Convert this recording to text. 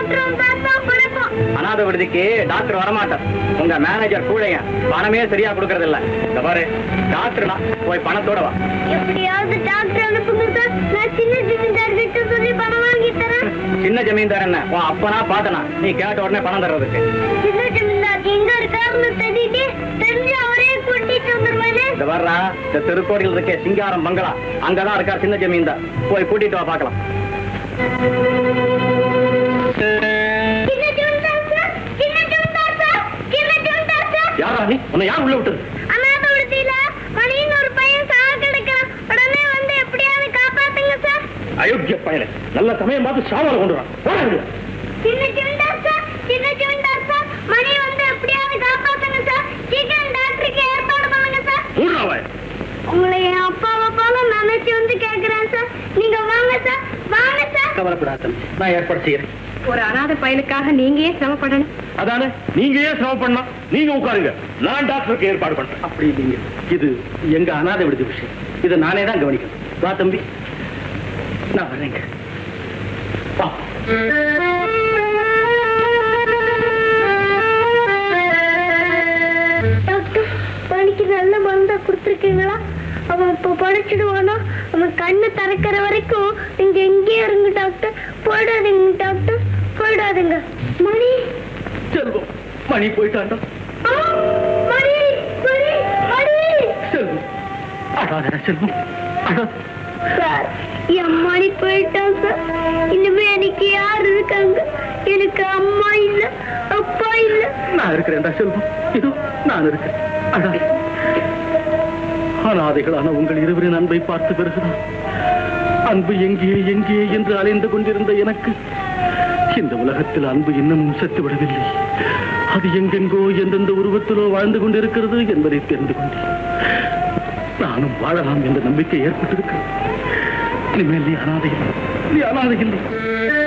டாக்டரும் தாத்தா குழப்பம் அனாதை விடுதிக்கு டாக்டர் வரமாட்டார் உங்க மேனேஜர் கூடைங்க பணமே சரியா கொடுக்கறது இல்ல இந்த பாரு டாக்டர்னா போய் பணத்தோட வா எப்படியாவது டாக்டர் அனுப்புங்க சார் நான் சின்ன ஜமீன்தார் கிட்ட சொல்லி பணம் வாங்கி தரேன் சின்ன ஜமீன்தார் என்ன உன் அப்பனா பாட்டனா நீ கேட்ட உடனே பணம் தர்றதுக்கு சின்ன ஜமீன்தார் எங்க இருக்காருன்னு தெரியுது தெரிஞ்சு அவரே கூட்டிட்டு வந்துருவாரு இந்த வர்றா இந்த திருக்கோடியில் இருக்கே சிங்காரம் பங்களா அங்கதான் இருக்கார் சின்ன ஜமீன்தார் போய் கூட்டிட்டு வா பார்க்கலாம் சின்ன ஜமீன்தார் சார் சின்ன ஜமீன்தார் சார் சின்ன ஜமீன்தார் சார் யாரா நீ உன்னை யார் உள்ள விட்டது அனாத விடுதியில மணின்னு ஒரு பையன் சாக கிடக்கிறான் உடனே வந்து எப்படியாவது காப்பாத்துங்க சார் அயோக்கிய பயல நல்ல சமயம் பார்த்து சாவல கொண்டு வா போறாங்க சின்ன ஜமீன்தார் சார் சின்ன ஜமீன்தார் சார் மணி வந்து எப்படியாவது காப்பாத்துங்க சார் சீக்கிரம் டாக்டருக்கு ஏற்பாடு பண்ணுங்க சார் மூன்றாவாய் உங்களை என் அப்பாவை போல நினைச்சு வந்து கேக்குறேன் சார் நீங்க வாங்க சார் வாங்க சார் கவலைப்படாத நான் ஏற்பாடு செய்யறேன் ஒரு அனாதை பயலுக்காக நீங்க ஏன் சிரமப்படணும் அதானே நீங்க ஏன் சிரமம் பண்ணா நீங்க உட்காருங்க நான் டாக்டருக்கு ஏற்பாடு பண்றேன் அப்படி இல்லைங்க இது எங்க அனாதை விடுதி விஷயம் இதை நானே தான் கவனிக்கணும் வா தம்பி நான் வரேங்க வா டாக்டர் மணிக்கு நல்ல மருந்தா கொடுத்துருக்கீங்களா அவன் இப்ப படைச்சிடுவானா அவன் கண்ணு திறக்கிற வரைக்கும் நீங்க எங்கேயே இருங்க டாக்டர் போயிடாதீங்க டாக்டர் போயிடாதீங்க மணி செல்வம் மணி போயிட்டாண்டா ஆ, மணி மணி மணி செல்வம் அழாதடா செல்வம் அழாத சார் என் மணி போயிட்டான் சார் இனிமே எனக்கு யார் இருக்காங்க எனக்கு அம்மா இல்ல அப்பா இல்ல நான் இருக்கிறேன்டா செல்வம் இதோ நான் இருக்கிறேன் அழாதே அனாதைகளான உங்கள் இருவரின் அன்பை பார்த்து பிறகுதான் அன்பு எங்கே எங்கே என்று அலைந்து கொண்டிருந்த எனக்கு இந்த உலகத்தில் அன்பு இன்னமும் செத்து விடவில்லை அது எங்கெங்கோ எந்தெந்த உருவத்திலோ வாழ்ந்து கொண்டிருக்கிறது என்பதை தெரிந்து கொண்டேன் நானும் வாழலாம் என்ற நம்பிக்கை ஏற்பட்டிருக்கிறது இனிமேல் நீ அனாதை இல்லை. நீ அனாதை இல்லை